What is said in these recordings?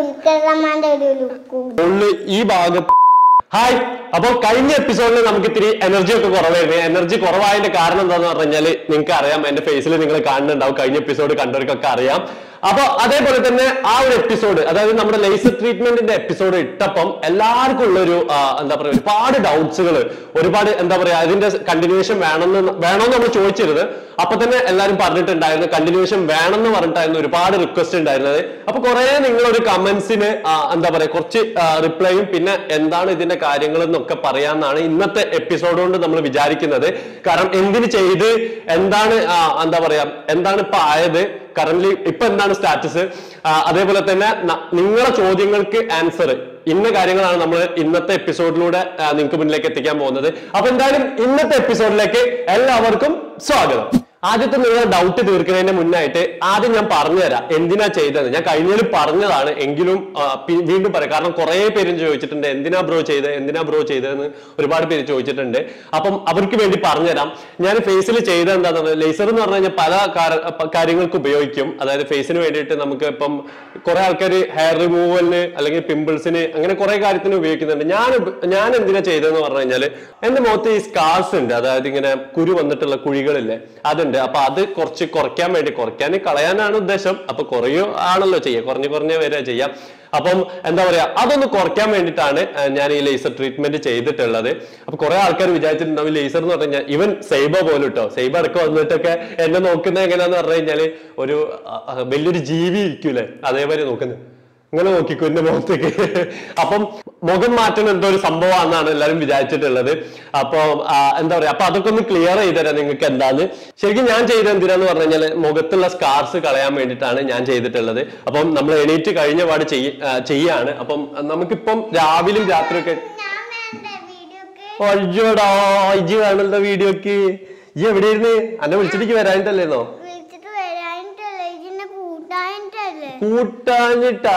ദുൽഖർമാന്റെ ഒരു ലുക്കും ഉള്ളു ഈ ഭാഗം ഹായ് അപ്പൊ കഴിഞ്ഞ എപ്പിസോഡിൽ നമുക്ക് ഇത്തിരി എനർജി ഒക്കെ കുറവായിരുന്നു എനർജി കുറവായതിന്റെ കാരണം എന്താന്ന് പറഞ്ഞാല് നിങ്ങൾക്ക് അറിയാം എന്റെ ഫേസിൽ നിങ്ങൾ കാണുന്നുണ്ടാവും കഴിഞ്ഞ എപ്പിസോഡ് കണ്ടവർക്കൊക്കെ അറിയാം അപ്പൊ അതേപോലെ തന്നെ ആ ഒരു എപ്പിസോഡ് അതായത് നമ്മുടെ ലേസർ ട്രീറ്റ്മെന്റിന്റെ എപ്പിസോഡ് ഇട്ടപ്പം എല്ലാവർക്കും ഉള്ളൊരു ആ, എന്താ പറയാ ഒരുപാട് ഡൗട്ട്സുകൾ ഒരുപാട് എന്താ പറയാ അതിന്റെ കണ്ടിന്യൂഷൻ വേണമെന്ന് വേണമെന്ന് നമ്മൾ ചോദിച്ചിരുന്നത് അപ്പൊ തന്നെ എല്ലാവരും പറഞ്ഞിട്ടുണ്ടായിരുന്നു കണ്ടിന്യൂഷൻ വേണമെന്ന് പറഞ്ഞിട്ടായിരുന്നു ഒരുപാട് റിക്വസ്റ്റ് ഉണ്ടായിരുന്നത് അപ്പൊ കുറെ നിങ്ങളൊരു കമന്റ്സിന് എന്താ പറയാ കുറച്ച് റിപ്ലൈയും പിന്നെ എന്താണ് ഇതിന്റെ കാര്യങ്ങൾ എന്നൊക്കെ പറയാന്നാണ് ഇന്നത്തെ എപ്പിസോഡ് കൊണ്ട് നമ്മൾ വിചാരിക്കുന്നത് കാരണം എന്തിന് ചെയ്ത് എന്താണ് ആ, എന്താ പറയാ എന്താണ് ഇപ്പൊ ആയത് കറന്റ് ഇപ്പൊ എന്താണ് സ്റ്റാറ്റസ് അതേപോലെ തന്നെ ന- നിങ്ങളെ ചോദ്യങ്ങൾക്ക് ആൻസർ ഇന്ന കാര്യങ്ങളാണ് നമ്മൾ ഇന്നത്തെ എപ്പിസോഡിലൂടെ നിങ്ങൾക്ക് മുന്നിലേക്ക് എത്തിക്കാൻ പോകുന്നത് അപ്പൊ എന്തായാലും ഇന്നത്തെ എപ്പിസോഡിലേക്ക് എല്ലാവർക്കും സ്വാഗതം ആദ്യത്തെ നിങ്ങളെ ഡൗട്ട് തീർക്കുന്നതിന് മുന്നായിട്ട് ആദ്യം ഞാൻ പറഞ്ഞുതരാം എന്തിനാ ചെയ്തത് ഞാൻ കഴിഞ്ഞതിൽ പറഞ്ഞതാണ് എങ്കിലും ആ, പി- വീണ്ടും പറയാം കാരണം കുറെ പേരും ചോദിച്ചിട്ടുണ്ട് എന്തിനാ ബ്രോ ചെയ്തത് എന്തിനാ ബ്രോ ചെയ്തതെന്ന് ഒരുപാട് പേര് ചോദിച്ചിട്ടുണ്ട് അപ്പം അവർക്ക് വേണ്ടി പറഞ്ഞുതരാം ഞാൻ ഫേസിൽ ചെയ്തത് എന്താണെന്ന് ലേസർ എന്ന് പറഞ്ഞു കഴിഞ്ഞാൽ പല കാര- പ- കാര്യങ്ങൾക്ക് ഉപയോഗിക്കും അതായത് ഫേസിന് വേണ്ടിയിട്ട് നമുക്ക് ഇപ്പം കുറെ ആൾക്കാർ ഹെയർ റിമൂവലിന് അല്ലെങ്കിൽ പിമ്പിൾസിന് അങ്ങനെ കുറെ കാര്യത്തിന് ഉപയോഗിക്കുന്നുണ്ട് ഞാൻ ഉപ- ഞാൻ എന്തിനാ ചെയ്തതെന്ന് പറഞ്ഞു കഴിഞ്ഞാൽ എന്റെ മുഖത്ത് ഈ സ്കാർസ് ഉണ്ട് അതായത് ഇങ്ങനെ കുരു വന്നിട്ടുള്ള കുഴികളില്ലേ അതുണ്ട് അപ്പൊ അത് കുറച്ച് കുറയ്ക്കാൻ വേണ്ടി കുറയ്ക്കാൻ കളയാനാണ് ഉദ്ദേശം അപ്പൊ കുറയോ ആണല്ലോ ചെയ്യുക കുറഞ്ഞു കുറഞ്ഞ വരെ ചെയ്യാം അപ്പം എന്താ പറയാ അതൊന്ന് കുറയ്ക്കാൻ വേണ്ടിയിട്ടാണ് ആ, ഞാൻ ഈ ലേസർ ട്രീറ്റ്മെന്റ് ചെയ്തിട്ടുള്ളത് അപ്പൊ കുറെ ആൾക്കാർ വിചാരിച്ചിട്ടുണ്ടാവും ലേസർ എന്ന് പറഞ്ഞു കഴിഞ്ഞാൽ ഇവൻ സൈബ പോലും കേട്ടോ സൈബ ഇടയ്ക്ക് വന്നിട്ടൊക്കെ എന്നെ നോക്കുന്നത് എങ്ങനെയാന്ന് പറഞ്ഞു കഴിഞ്ഞാല് ഒരു ആ, ആ, വലിയൊരു ജീവി ഇരിക്കൂലേ അതേപോലെ നോക്കുന്നത് ഇങ്ങനെ നോക്കിക്കോ എന്റെ മുഖത്തേക്ക് അപ്പം മുഖം മാറ്റം എന്തോ ഒരു സംഭവമാണെന്നാണ് എല്ലാവരും വിചാരിച്ചിട്ടുള്ളത് അപ്പൊ ആ, എന്താ പറയാ അപ്പൊ അതൊക്കെ ഒന്ന് ക്ലിയർ ചെയ്തുതരാം നിങ്ങൾക്ക് എന്താന്ന് ശരിക്കും ഞാൻ ചെയ്ത എന്തിനാന്ന് പറഞ്ഞു കഴിഞ്ഞാൽ മുഖത്തുള്ള സ്കാർസ് കളയാൻ വേണ്ടിയിട്ടാണ് ഞാൻ ചെയ്തിട്ടുള്ളത് അപ്പം നമ്മൾ എണീറ്റ് കഴിഞ്ഞ പാട് ചെയ്യ ആ, ചെയ്യാണ് അപ്പം നമുക്കിപ്പം രാവിലും രാത്രിയൊക്കെ ഞാൻ വേണ്ട വീഡിയോക്ക് അയ്യോടാ ഇജി കാണുന്ന വീഡിയോക്ക് ഈ എവിടെയിരുന്ന് എന്നെ വിളിച്ചിട്ട് വരാനിട്ടല്ലേന്നോ വിളിച്ചിട്ട് വരാനിട്ടല്ലേ ഇതിനെ കൂട്ടാനിട്ടല്ലേ കൂട്ടാഞ്ഞിട്ടാ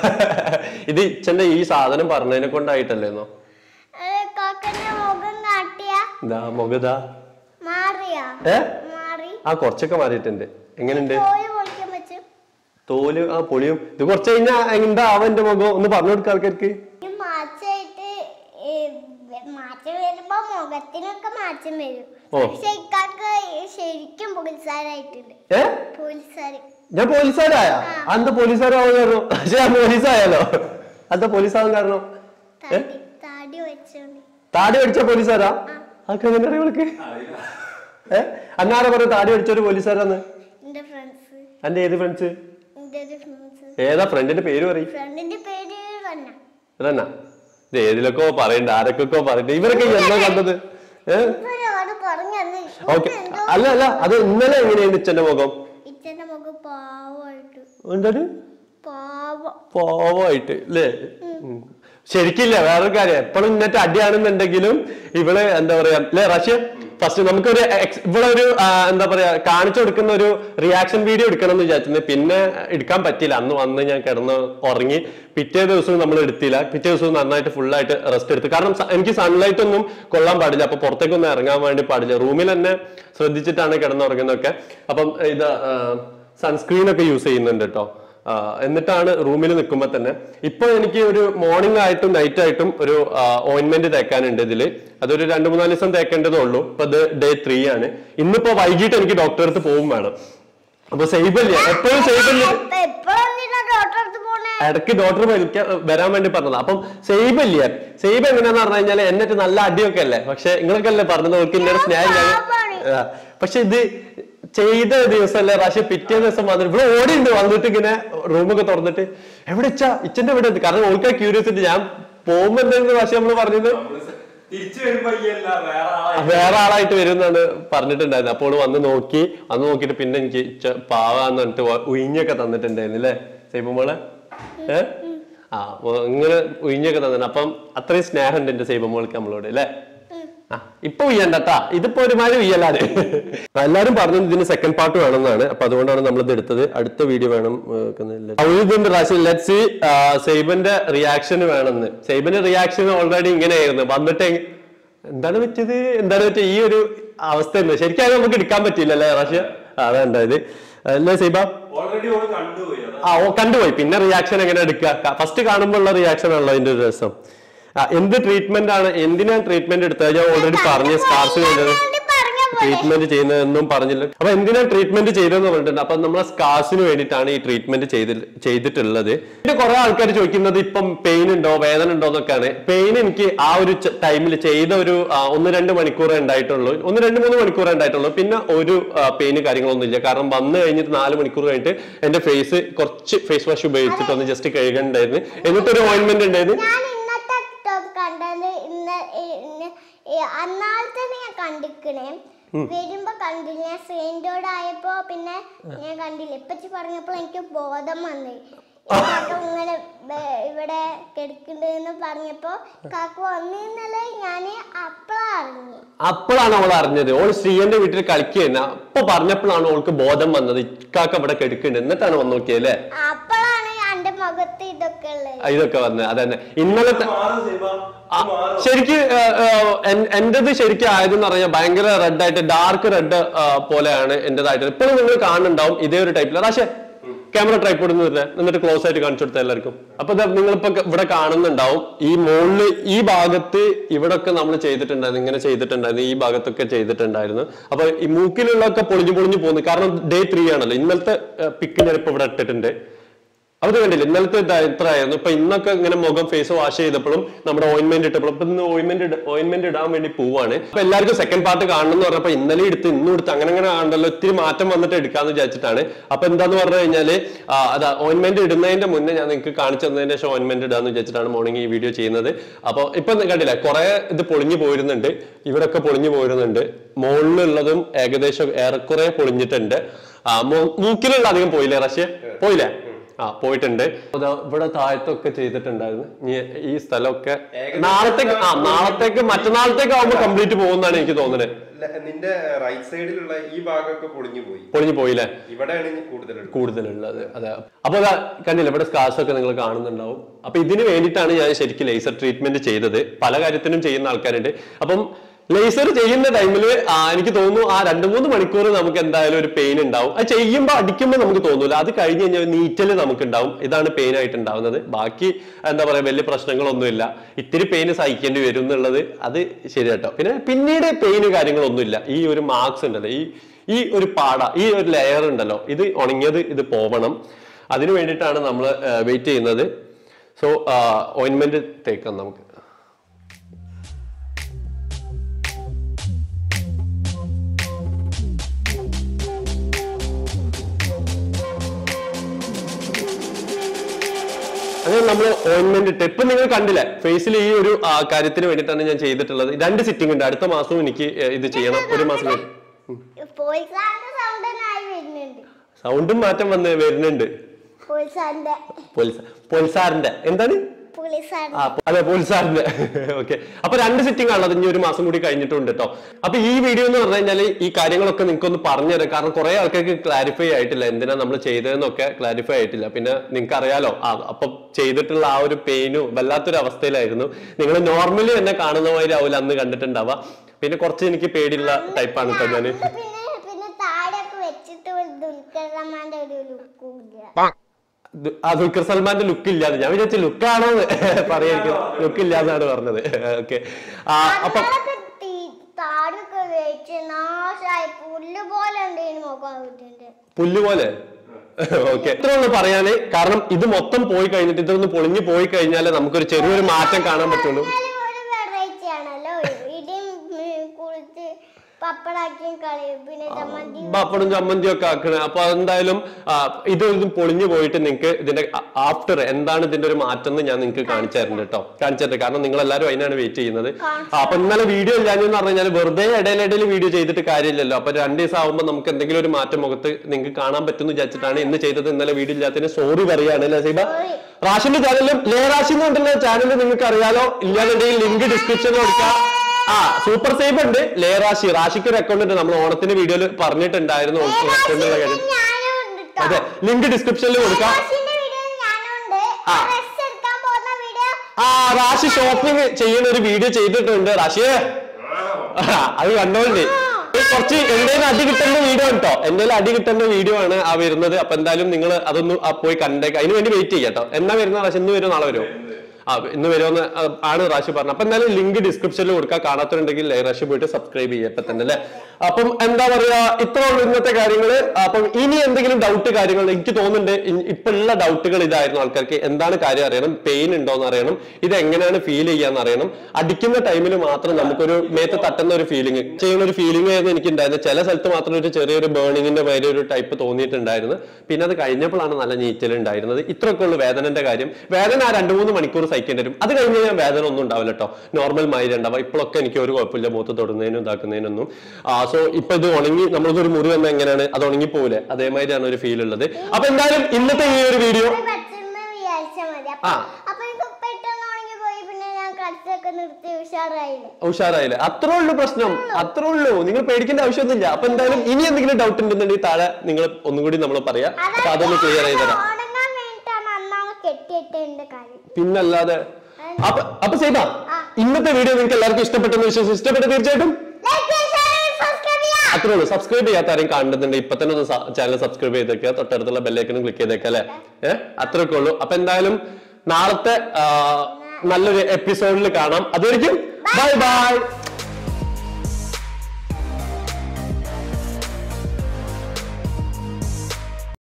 ഇത് ഇച്ചന്റെ ഈ സാധനം പറഞ്ഞതിനെ കൊണ്ടായിട്ടല്ലേന്നോ കാക്കന്റെ മുഖം കാട്ടിയ എന്താ മുഖതാ മാറിയാ ഏ മാറി ആ കുറച്ചൊക്കെ മാറിയിട്ടുണ്ട് എങ്ങനെയുണ്ട് പോയി പൊളിക്കാൻ പറ്റും തോല് ആ പൊളിയും ഇത് കുറച്ച് കഴിഞ്ഞാ എന്താ അവന്റെ മുഖം ഒന്ന് പറഞ്ഞു കൊടുക്ക ആൾക്കാർക്ക് ഈ മാച്ചായിട്ട് ഈ മാറ്റം വരുമ്പോ മുഖത്തിനൊക്കെ മാറ്റം വരും ഓ. പക്ഷെ ഇക്കാക്ക് ശരിക്കും പോലീസുകാരായിട്ടുണ്ട് ഏ പോലീസുകാര് ഞാൻ പോലീസുകാരായ അന്ത പോലീസുകാരാവാൻ കാരണം പക്ഷെ ഞാൻ പോലീസായാലോ അന്ത പോലീസാവാൻ കാരണം താടി താടി വെച്ചോണ്ട് താടി അടിച്ച പോലീസുകാരാ അതൊക്കെ എങ്ങനെ അറിയാം ഇവൾക്ക് ഏ അന്നാരെ പറഞ്ഞ താടി അടിച്ചൊരു പോലീസുകാരാന്ന് എന്റെ ഫ്രണ്ട്സ് എന്റെ ഏത് ഫ്രണ്ട്സ് എന്റെ ഒരു ഫ്രണ്ട്സ് ഏതാ ഫ്രണ്ടിന്റെ പേര് പറയും ഫ്രണ്ടിന്റെ പേര് റന്ന ഇതന്നാ ഇത് ഏതിലൊക്കെ പറയണ്ട ആരൊക്കെ പറയണ്ട ഇവരൊക്കെ എന്നാ കണ്ടത് ഏഹ് ഇവരോട് പറഞ്ഞു ഓക്കെ അല്ല അല്ല അത് ഇന്നലെ എങ്ങനെയാണ് ഇച്ചന്റെ മുഖം ഇച്ചന്റെ മുഖം പാവമായിട്ട് എന്തൊരു പാവം പാവമായിട്ട് അല്ലേ ഉം. ശരിക്കില്ല വേറൊരു കാര്യം എപ്പോഴും ഇന്നത്തെ അടിയാണെന്നുണ്ടെങ്കിലും ഇവള് എന്താ പറയാ അല്ലെ റഷ്യ ഫസ്റ്റ് നമുക്കൊരു ex- ഇവളൊരു ആ, എന്താ പറയാ കാണിച്ചു കൊടുക്കുന്ന ഒരു റിയാക്ഷൻ വീഡിയോ എടുക്കണം എന്ന് വിചാരിച്ചിരുന്നു പിന്നെ എടുക്കാൻ പറ്റിയില്ല അന്ന് വന്ന് ഞാൻ കിടന്ന് ഉറങ്ങി പിറ്റേ ദിവസവും നമ്മൾ എടുത്തില്ല പിറ്റേ ദിവസവും നന്നായിട്ട് full ആയിട്ട് റെസ്റ്റ് എടുത്തു കാരണം സ- എനിക്ക് സൺലൈറ്റ് ഒന്നും കൊള്ളാൻ പാടില്ല അപ്പൊ പുറത്തേക്കൊന്നും ഇറങ്ങാൻ വേണ്ടി പാടില്ല റൂമിൽ തന്നെ ശ്രദ്ധിച്ചിട്ടാണ് കിടന്നുറങ്ങുന്നതൊക്കെ അപ്പം ഇത് സൺസ്ക്രീൻ ഒക്കെ യൂസ് ചെയ്യുന്നുണ്ട് കേട്ടോ ആ, എന്നിട്ടാണ് റൂമിൽ നിൽക്കുമ്പോൾ തന്നെ ഇപ്പൊ എനിക്ക് ഒരു മോർണിംഗ് ആയിട്ടും നൈറ്റ് ആയിട്ടും ഒരു ഓയിൻമെന്റ് തേക്കാനുണ്ട് ഇതില് അതൊരു രണ്ട് മൂന്നാല് ദിവസം തേക്കേണ്ടതേ ഉള്ളൂ ഇപ്പൊ ഇത് ഡേ ത്രീ ആണ് ഇന്നിപ്പോ വൈകിട്ട് എനിക്ക് ഡോക്ടറെ അടുത്ത് പോകും വേണം അപ്പൊ സൈബല്യ എപ്പോഴും സൈബല്യ എപ്പോഴാണ് ഡോക്ടർ അടുത്ത് പോണേ ഇടയ്ക്ക് ഡോക്ടർ വിളിക്കാൻ വരാൻ വേണ്ടി പറഞ്ഞത് അപ്പം സെയ്ബ് ഇല്ലേ സെയ്ബ് എങ്ങനെയാന്ന് പറഞ്ഞു കഴിഞ്ഞാൽ എന്നിട്ട് നല്ല അടിയൊക്കെ അല്ലേ പക്ഷെ നിങ്ങളൊക്കെ അല്ലേ പറഞ്ഞത് അവർക്ക് ഇന്നലെ സ്നേഹം പാവാണ്. പക്ഷെ ഇത് ചെയ്ത ദിവസമല്ലേ പക്ഷെ പിറ്റേ ദിവസം വന്നിട്ട് ഇവിടെ ഓടിയുണ്ട് വന്നിട്ട് ഇങ്ങനെ റൂമൊക്കെ തുറന്നിട്ട് എവിടെ ഇച്ചാ ഇച്ചന്റെ എവിടെ എത്തി കാരണം ഓൾക്കാ ക്യൂരിയോസിറ്റി ഞാൻ പോകുമ്പോ എന്തെങ്കിലും പക്ഷെ നമ്മള് പറഞ്ഞത് തിരിച്ചു വരുമ്പോ ഈ അല്ല വേറെ ആളായി വേറെ ആളായിട്ട് വരും എന്നാണ് പറഞ്ഞിട്ടുണ്ടായിരുന്നത് അപ്പോൾ വന്ന് നോക്കി വന്ന് നോക്കിയിട്ട് പിന്നെ എനിക്ക് ഇച്ച പാവാന്ന് പറഞ്ഞിട്ട് വ- ഉയിഞ്ഞൊക്കെ തന്നിട്ടുണ്ടായിരുന്നു അല്ലേ സൈബമോളെ ഏ ആ അപ്പൊ ഇങ്ങനെ ഉയിഞ്ഞൊക്കെ തന്നിട്ടുണ്ട് അപ്പം അത്രയും സ്നേഹമുണ്ട് എന്റെ സൈബമോൾക്ക് നമ്മളോട് അല്ലേ ആ ഇപ്പൊ ഉയ്യണ്ടട്ടാ ഇതിപ്പോ ഒരുമാതിരി ഉയ്യലാണ് എല്ലാരും പറഞ്ഞു ഇതിന് സെക്കൻഡ് പാർട്ട് വേണമെന്നാണ് അപ്പൊ അതുകൊണ്ടാണ് നമ്മൾ ഇത് എടുത്തത് അടുത്ത വീഡിയോ വേണം ഇതിന്റെ പ്രാവശ്യം ലെറ്റ്സ് സൈബന്റെ റിയാക്ഷൻ വേണമെന്ന് സൈബന്റെ റിയാക്ഷൻ ഓൾറെഡി ഇങ്ങനെയായിരുന്നു വന്നിട്ട് എന്താണ് പറ്റിയത് എന്താണ് പറ്റിയത് ഈ ഒരു അവസ്ഥ ശരിക്കും അത് നമുക്ക് എടുക്കാൻ പറ്റില്ല അല്ലേ റാഷ്യ അതാ ഉണ്ടായത് അല്ലേ സൈബ ഓൾറെഡി ഓള് കണ്ടുപോയി അതാ ആ ഓ കണ്ടുപോയി പിന്നെ റിയാക്ഷൻ എങ്ങനെ എടുക്കുക ഫസ്റ്റ് കാണുമ്പോൾ ഉള്ള റിയാക്ഷൻ ആണല്ലോ അതിന്റെ ഒരു രസം ആ, എന്ത് ട്രീറ്റ്മെന്റ് ആണ് എന്തിനാണ് ട്രീറ്റ്മെന്റ് എടുത്തത് ഞാൻ ഓൾറെഡി പറഞ്ഞു സ്കാർസ് ചെയ്തത് പറഞ്ഞ പോലെ ട്രീറ്റ്മെന്റ് ചെയ്യുന്നതെന്നും പറഞ്ഞില്ല അപ്പൊ എന്തിനാണ് ട്രീറ്റ്മെന്റ് ചെയ്തതെന്ന് പറഞ്ഞിട്ടുണ്ട് അപ്പൊ നമ്മളെ സ്കാർസിന് വേണ്ടിയിട്ടാണ് ഈ ട്രീറ്റ്മെന്റ് ചെയ്തി ചെയ്തിട്ടുള്ളത് പിന്നെ കുറെ ആൾക്കാർ ചോദിക്കുന്നത് ഇപ്പം പെയിൻ ഉണ്ടോ വേദന ഉണ്ടോ എന്നൊക്കെയാണ് പെയിൻ എനിക്ക് ആ ഒരു ടൈമിൽ ചെയ്ത ഒരു ആ, ഒന്ന് രണ്ട് മണിക്കൂറേ ഉണ്ടായിട്ടുള്ളൂ ഒന്ന് രണ്ട് മൂന്ന് മണിക്കൂറേ ഉണ്ടായിട്ടുള്ളൂ പിന്നെ ഒരു പെയിന് കാര്യങ്ങളൊന്നും ഇല്ല കാരണം വന്നു കഴിഞ്ഞിട്ട് നാല് മണിക്കൂർ കഴിഞ്ഞിട്ട് എന്റെ ഫേസ് കുറച്ച് ഫേസ് വാഷ് ഉപയോഗിച്ചിട്ട് ഒന്ന് ജസ്റ്റ് കഴുകണ്ടായിരുന്നു എന്നിട്ടൊരു ഓയിന്റ്മെന്റ് ഉണ്ടായിരുന്നു ഞാൻ ഇന്നത്തെ ടോപ്പ് കണ്ടത് ഇന്ന് ഇന്ന് ഈ അന്നാൾ തന്നെ ഞാൻ കണ്ടിക്കണേ വരുമ്പോ കണ്ടില്ല ഞാൻ സെയിൻറ്റോട് ആയപ്പോ പിന്നെ ഞാൻ കണ്ടില്ല ഇപ്പച്ചി പറഞ്ഞപ്പോൾ എനിക്ക് ബോധം വന്നു കാക്ക ഇങ്ങനെ ബേ- ഇവിടെ കിടക്കുന്നുണ്ടെന്ന് പറഞ്ഞപ്പോ കാക്ക വന്നിന്നലെ ഞാന് അപ്പളാ അറിഞ്ഞു അപ്പോഴാണ് അവൾ അറിഞ്ഞത് ഓൾ ശ്രീയന്റെ വീട്ടിൽ കളിക്കുകയെന്നെ അപ്പൊ പറഞ്ഞപ്പോഴാണ് ഓൾക്ക് ബോധം വന്നത് ഇക്കാക്ക് അവിടെ കെടുക്കുന്നുണ്ട് എന്നിട്ടാണ് വന്ന് നോക്കിയല്ലേ അപ്പോഴാണ് എന്റെ മുഖത്ത് ഇതൊക്കെ ഉള്ളത് ആ, ഇതൊക്കെ വന്ന് അതന്നെ ഇന്നലത്തെ മാറും സീമ ആ, മാറും ശരിക്ക് എന്റേത് ശരിക്കും ആയതെന്ന് പറഞ്ഞാൽ ഭയങ്കര റെഡ് ആയിട്ട് ഡാർക്ക് റെഡ് പോലെയാണ് എന്റേതായിട്ട് ഇപ്പോഴും നിങ്ങൾ കാണുന്നുണ്ടാവും ഇതേ ഒരു ടൈപ്പിൽ പക്ഷേ ക്യാമറ ട്രൈപ്പോഡ് വരില്ല എന്നിട്ട് ക്ലോസ് ആയിട്ട് കാണിച്ചു കൊടുത്ത എല്ലാവർക്കും അപ്പൊ ദാ നിങ്ങളിപ്പോ ഇവിടെ കാണുന്നുണ്ടാവും ഈ മുകളില് ഈ ഭാഗത്ത് ഇവിടെ ഒക്കെ നമ്മൾ ചെയ്തിട്ടുണ്ടായിരുന്നു ഇങ്ങനെ ചെയ്തിട്ടുണ്ടായിരുന്നു ഈ ഭാഗത്തൊക്കെ ചെയ്തിട്ടുണ്ടായിരുന്നു അപ്പൊ ഈ മൂക്കിലുള്ളതൊക്കെ പൊളിഞ്ഞു പൊളിഞ്ഞു പോകുന്നു കാരണം ഡേ ത്രീ ആണല്ലോ ഇന്നലത്തെ പിക്ക് ഞാനിപ്പോ ഇവിടെ ഇട്ടിട്ടുണ്ട് അത് കണ്ടില്ല ഇന്നലത്തെ ഇത് എത്ര ആയിരുന്നു ഇപ്പൊ ഇന്നൊക്കെ ഇങ്ങനെ മുഖം ഫേസ് വാഷ് ചെയ്തപ്പോഴും നമ്മുടെ ഓയിൻമെന്റ് ഇട്ടപ്പോഴും ഇപ്പൊ ഇന്ന് ഓയിൻമെന്റ് ഓയിൻമെന്റ് ഇടാൻ വേണ്ടി പോവാണ് അപ്പൊ എല്ലാവർക്കും സെക്കൻഡ് പാർട്ട് കാണണം എന്ന് പറഞ്ഞപ്പോ ഇന്നലെ എടുത്ത് ഇന്നും എടുത്ത് അങ്ങനെ അങ്ങനെ കാണണ്ടല്ലോ ഒത്തിരി മാറ്റം വന്നിട്ട് എടുക്കാന്ന് വിചാരിച്ചിട്ടാണ് അപ്പൊ എന്താന്ന് പറഞ്ഞു കഴിഞ്ഞാല് ആ, അതാ ഓയിൻമെന്റ് ഇടുന്നതിന്റെ മുന്നേ ഞാൻ നിങ്ങൾക്ക് കാണിച്ചു തന്നതിന്റെ ശേഷം ഓയിൻമെന്റ് ഇടാന്ന് വിചാരിച്ചിട്ടാണ് മോർണിംഗ് ഈ വീഡിയോ ചെയ്യുന്നത് അപ്പൊ ഇപ്പൊ കണ്ടില്ല കുറെ ഇത് പൊളിഞ്ഞു പോയിരുന്നുണ്ട് ഇവിടൊക്കെ പൊളിഞ്ഞു പോയിരുന്നുണ്ട് മുകളിലുള്ളതും ഏകദേശം ഏറെക്കുറെ പൊളിഞ്ഞിട്ടുണ്ട് ആ മൂ- മൂക്കിലുള്ള അധികം പോയില്ലേ റഷ്യ പോയില്ലേ ആ പോയിട്ടുണ്ട് അതാ ഇവിടെ താഴത്തൊക്കെ ചെയ്തിട്ടുണ്ടായിരുന്നു ഇനി ഈ സ്ഥലമൊക്കെ ഏകദേശം നാളത്തേക്ക് ആ നാളത്തേക്ക് മറ്റന്നാളത്തേക്ക് ആവുമ്പോ കംപ്ലീറ്റ് പോകുന്നാണ് എനിക്ക് തോന്നുന്നത് ല- നിന്റെ റൈറ്റ് സൈഡിലുള്ള ഈ ഭാഗമൊക്കെ പൊളിഞ്ഞു പോയി പൊളിഞ്ഞു പോയില്ലേ ഇവിടെയാണ് ഇനി കൂടുതലുള്ളത് കൂടുതലുള്ളത് അതെ അപ്പൊ അതാ കണ്ടില്ല ഇവിടെ സ്കാർസ് ഒക്കെ നിങ്ങൾ കാണുന്നുണ്ടാവും അപ്പൊ ഇതിന് വേണ്ടിയിട്ടാണ് ഞാൻ ശരിക്കും ലേസർ ട്രീറ്റ്മെന്റ് ചെയ്തത് പല കാര്യത്തിനും ചെയ്യുന്ന ആൾക്കാരുണ്ട് അപ്പം ലേസർ ചെയ്യുന്ന ടൈമിൽ എനിക്ക് തോന്നുന്നു ആ രണ്ട് മൂന്ന് മണിക്കൂർ നമുക്ക് എന്തായാലും ഒരു പെയിൻ ഉണ്ടാവും അത് ചെയ്യുമ്പോൾ അടിക്കുമ്പോൾ നമുക്ക് തോന്നൂല അത് കഴിഞ്ഞ് കഴിഞ്ഞാൽ നീറ്റല് നമുക്ക് ഉണ്ടാവും ഇതാണ് പെയിൻ ആയിട്ട് ഉണ്ടാവുന്നത് ബാക്കി എന്താ പറയാ വലിയ പ്രശ്നങ്ങളൊന്നുമില്ല ഇത്തിരി പെയിൻ സഹിക്കേണ്ടി വരും എന്നുള്ളത് അത് ശരി കേട്ടോ പിന്നെ പിന്നീട് പെയിന് കാര്യങ്ങളൊന്നുമില്ല ഈ ഒരു മാർക്സ് ഉണ്ടല്ലോ ഈ ഈ ഒരു പാട ഈ ഒരു ലെയർ ഉണ്ടല്ലോ ഇത് ഉണങ്ങിയത് ഇത് പോവണം അതിനു വേണ്ടിയിട്ടാണ് നമ്മൾ വെയിറ്റ് ചെയ്യുന്നത് സോ ഓയിൻമെന്റ് തേക്കാം നമുക്ക് അങ്ങനെ നമ്മൾ ഓയിൻമെന്റ് ഇട്ട് ഇപ്പൊ നിങ്ങൾ കണ്ടില്ലേ ഫേസിൽ ഈ ഒരു ആ, കാര്യത്തിന് വേണ്ടിയിട്ടാണ് ഞാൻ ചെയ്തിട്ടുള്ളത് രണ്ട് സിറ്റിംഗ് ഉണ്ട് അടുത്ത മാസവും എനിക്ക് ഏ, ഇത് ചെയ്യണം ഒരു മാസം കഴിഞ്ഞ്. പോലീസാറിന്റെ സൗണ്ട് തന്നെ ആയി വരുന്നുണ്ട് സൗണ്ടും മാറ്റം വന്ന് വരുന്നുണ്ട് പോലീസാറിന്റെ പോലീസ് പോലീസാറിന്റെ എന്താണ് പോലീസാറിന്റെ ആ അതെ പോലീസാറിന്റെ ഓക്കെ അപ്പൊ രണ്ട് സിറ്റിംഗ് ആണത് ഇനി ഒരു മാസം കൂടി കഴിഞ്ഞിട്ടുണ്ട് കേട്ടോ അപ്പൊ ഈ വീഡിയോ എന്ന് പറഞ്ഞു കഴിഞ്ഞാൽ ഈ കാര്യങ്ങളൊക്കെ നിങ്ങൾക്ക് ഒന്ന് പറഞ്ഞുതരാം കാരണം കുറെ ആൾക്കാർക്ക് ക്ലാരിഫൈ ആയിട്ടില്ല എന്തിനാ നമ്മൾ ചെയ്തതെന്നൊക്കെ ക്ലാരിഫൈ ആയിട്ടില്ല പിന്നെ നിങ്ങൾക്ക് അറിയാലോ ആ അപ്പൊ ചെയ്തിട്ടുള്ള ആ ഒരു പെയിനും വല്ലാത്തൊരു അവസ്ഥയിലായിരുന്നു നിങ്ങൾ നോർമലി എന്നെ കാണുന്ന മാതിരി ആവില്ല അന്ന് കണ്ടിട്ടുണ്ടാവുക പിന്നെ കുറച്ച് എനിക്ക് പേടിയുള്ള ടൈപ്പാണ് കേട്ടോ ഞാന് അന്ന് പിന്നെ പിന്നെ താടിയൊക്കെ വെച്ചിട്ട് ഒരു ദുൽഖർ സൽമാന്റെ ഒരു ലുക്കും ഇല്ല ദു- ആ ദുൽഖർ സൽമാന്റെ ലുക്ക് ഇല്ലാതെ ഞാൻ വിചാരിച്ചു ലുക്കാണോ പറയായിരിക്കും ലുക്ക് ഇല്ലാന്നാണ് പറഞ്ഞത് ഓക്കെ ആ അപ്പൊ അന്നേരമൊക്കെ തീ- താടിയൊക്കെ വെച്ച് നാശായി പുല്ല് പോലെ ഉണ്ടായിരുന്നു മുഖം വീട്ടിന്റെ പുല്ല് പോലെ ഓക്കെ ഇത്ര ഒന്ന് പറയാന് കാരണം ഇത് മൊത്തം പോയി കഴിഞ്ഞിട്ട് ഇതൊന്ന് പൊളിഞ്ഞു പോയി കഴിഞ്ഞാലേ നമുക്കൊരു ചെറിയൊരു മാറ്റം കാണാൻ പറ്റുള്ളൂ എന്നാലും ഒരു വെറൈറ്റി ആണല്ലോ ഇടിയും ഉം, കുളിച്ച് പപ്പടാക്കിയും കളയും പിന്നെ ചമ്മന്തി പപ്പടും ചമ്മന്തിയും ഒക്കെ ആക്കണേ അപ്പൊ അതെന്തായാലും ആ, ഇത് ഇത് പൊളിഞ്ഞു പോയിട്ട് നിങ്ങൾക്ക് ഇതിന്റെ ആഫ്റ്റർ എന്താണ് ഇതിന്റെ ഒരു മാറ്റം എന്ന് ഞാൻ നിങ്ങൾക്ക് കാണിച്ചു തരുന്നുണ്ട് കേട്ടോ കാണിച്ചു തരട്ടെ കാരണം നിങ്ങൾ എല്ലാവരും അതിനാണ് വെയിറ്റ് ചെയ്യുന്നത് ആ, അപ്പൊ ഇന്നലെ വീഡിയോ ഇല്ലാഞ്ഞെന്ന് പറഞ്ഞു കഴിഞ്ഞാൽ വെറുതെ ഇടയിലിടയിൽ വീഡിയോ ചെയ്തിട്ട് കാര്യമില്ലല്ലോ അപ്പൊ രണ്ട് ദിവസം ആവുമ്പോൾ നമുക്ക് എന്തെങ്കിലും ഒരു മാറ്റം മുഖത്ത് നിങ്ങൾക്ക് കാണാൻ പറ്റുമെന്ന് വിചാരിച്ചിട്ടാണ് ഇന്ന് ചെയ്തത് ഇന്നലെ വീഡിയോ ഇല്ലാത്തതിന് സോറി പറയാണ് അല്ലേ സൈബ റാഷിന്റെ ചാനലും ലേ റാഷി എന്ന് പറഞ്ഞിട്ടുള്ള ചാനൽ നിങ്ങൾക്ക് അറിയാലോ ഇല്ലാന്നുണ്ടെങ്കിൽ ലിങ്ക് ഡിസ്ക്രിപ്ഷനിൽ കൊടുക്കാം ആ സൂപ്പർ സേഫ് ഉണ്ട് ലേ റാഷി റാഷിക്ക് ഒരു അക്കൗണ്ട് ഉണ്ട് നമ്മൾ ഓണത്തിന്റെ വീഡിയോയിൽ പറഞ്ഞിട്ടുണ്ടായിരുന്നു അക്കൗണ്ടുള്ള കാര്യം ഞാനും ഉണ്ട് ട്ടോ. അതെ ലിങ്ക് ഡിസ്ക്രിപ്ഷനിൽ കൊടുക്കാം റാഷിന്റെ വീഡിയോ ഞാനും ഉണ്ട് ആ. ഡ്രസ് എടുക്കാൻ പോകുന്ന വീഡിയോ ആ റാഷി ഷോപ്പിംഗ് ചെയ്യുന്ന ഒരു വീഡിയോ ചെയ്തിട്ടുണ്ട് റാഷിയെ ആ, അത് കണ്ടോണ്ടേ കുറച്ച് എന്തെങ്കിലും അടി കിട്ടുന്ന വീഡിയോ കേട്ടോ എന്തെങ്കിലും അടി കിട്ടുന്ന വീഡിയോ ആണ് ആ വരുന്നത് അപ്പൊ എന്തായാലും നിങ്ങൾ അതൊന്ന് ആ പോയി കണ്ടേക്ക് അതിന് വേണ്ടി വെയിറ്റ് ചെയ്യാം കേട്ടോ എന്നാ വരുന്ന പ്രാവശ്യം ഇന്ന് വരുമോ നാളെ വരുമോ ആ ഇന്ന് വരുമെന്ന് ആ, ആണ് റാഷി പറഞ്ഞത് അപ്പൊ എന്തായാലും ലിങ്ക് ഡിസ്ക്രിപ്ഷനിൽ കൊടുക്കുക കാണാത്തുണ്ടെങ്കിൽ റാഷി പോയിട്ട് സബ്സ്ക്രൈബ് ചെയ്യുക ഇപ്പൊ തന്നെ അല്ലേ അപ്പം എന്താ പറയാ ഇത്ര ഉള്ളൂ ഇന്നത്തെ കാര്യങ്ങള് അപ്പം ഇനി എന്തെങ്കിലും ഡൗട്ട് കാര്യങ്ങൾ എനിക്ക് തോന്നുന്നുണ്ട് ഇ- ഇപ്പൊ ഉള്ള ഡൗട്ടുകൾ ഇതായിരുന്നു ആൾക്കാർക്ക് എന്താണ് കാര്യം അറിയണം പെയിൻ ഉണ്ടോന്ന് അറിയണം ഇത് എങ്ങനെയാണ് ഫീൽ ചെയ്യാന്ന് അറിയണം അടിക്കുന്ന ടൈമിൽ മാത്രം നമുക്കൊരു മേത്ത് തട്ടുന്ന ഒരു ഫീലിംഗ് ചെയ്യുന്ന ഒരു ഫീലിംഗ് ആയിരുന്നു എനിക്ക് ഉണ്ടായിരുന്നത് ചില സ്ഥലത്ത് മാത്രം ഒരു ചെറിയൊരു ബേണിങ്ങിന്റെ മാതിരി ഒരു ടൈപ്പ് തോന്നിയിട്ടുണ്ടായിരുന്നു പിന്നെ അത് കഴിഞ്ഞപ്പോഴാണ് നല്ല നീറ്റൽ ഉണ്ടായിരുന്നത് ഇത്രയൊക്കെ ഉള്ളു വേദനന്റെ കാര്യം വേദന ആ രണ്ട് മൂന്ന് മണിക്കൂർ സഹിക്കേണ്ടി വരും അത് കഴിഞ്ഞ് ഞാൻ വേദന ഒന്നും ഉണ്ടാവില്ല കേട്ടോ നോർമൽ മാതിരി ഉണ്ടാവുക ഇപ്പോഴൊക്കെ എനിക്ക് ഒരു കുഴപ്പമില്ല മൂത്ത് തൊടുന്നതിനും ഇതാക്കുന്നതിനൊന്നും സോ ഇപ്പൊ ഇത് ഉണങ്ങി നമ്മളിതൊരു മുറി വന്ന എങ്ങനെയാണ് അത് ഉണങ്ങി പോലെ അതേമാതിരിയാണ് ഒരു ഫീൽ ഉള്ളത് അപ്പൊ എന്തായാലും ഇന്നത്തെ ഈ ഒരു വീഡിയോ ഒരു പച്ചമ്മ വിചാരിച്ചാ മതി അപ്പൊ ആ. അപ്പൊ എനിക്ക് പെട്ടെന്ന് ഉണങ്ങി പോയി പിന്നെ ഞാൻ കടത്തൊക്കെ നിർത്തി ഉഷാറായില്ലേ ഉഷാറായില്ലേ അത്രേ ഉള്ളൂ പ്രശ്നം അത്രേ ഉള്ളൂ നിങ്ങൾ പേടിക്കേണ്ട ആവശ്യമൊന്നുമില്ല അപ്പൊ എന്തായാലും ഇനി എന്തെങ്കിലും ഡൗട്ട് ഉണ്ടെന്നുണ്ടെങ്കിൽ താഴെ നിങ്ങൾ ഒന്നും കൂടി നമ്മൾ പറയാം അപ്പൊ അതൊന്ന് ക്ലിയർ ചെയ്ത് തരാം ഉണങ്ങാൻ വേണ്ടിട്ടാണ് അന്നാണ് കെട്ടിയിട്ടതിന്റെ കാര്യം പിന്നല്ലാതെ അപ്പൊ അപ്പൊ ചെയ്താ ഇന്നത്തെ വീഡിയോ നിങ്ങൾക്ക് എല്ലാവർക്കും ഇഷ്ടപ്പെട്ടെന്ന് വിശ്വസിച്ച് ഇഷ്ടപ്പെട്ട തീർച്ചയായിട്ടും ലൈക്ക് ഷെയർ സബ്സ്ക്രൈബ് ചെയ്യാം അത്രേ ഉള്ളൂ സബ്സ്ക്രൈബ് ചെയ്യാത്ത ആരെയും കാണുന്നുണ്ട് ഇപ്പൊ തന്നെ ഒന്ന് ചാനൽ സബ്സ്ക്രൈബ് ചെയ്തേക്കുക തൊട്ടടുത്തുള്ള ബെല്ലൈക്കനും ക്ലിക്ക് ചെയ്തേക്കുക അല്ലെ ഏഹ് അത്രയൊക്കെ ഉള്ളൂ അപ്പൊ എന്തായാലും നാളത്തെ ആ, നല്ലൊരു എപ്പിസോഡിൽ കാണാം അതുവരെയും ബൈ ബൈ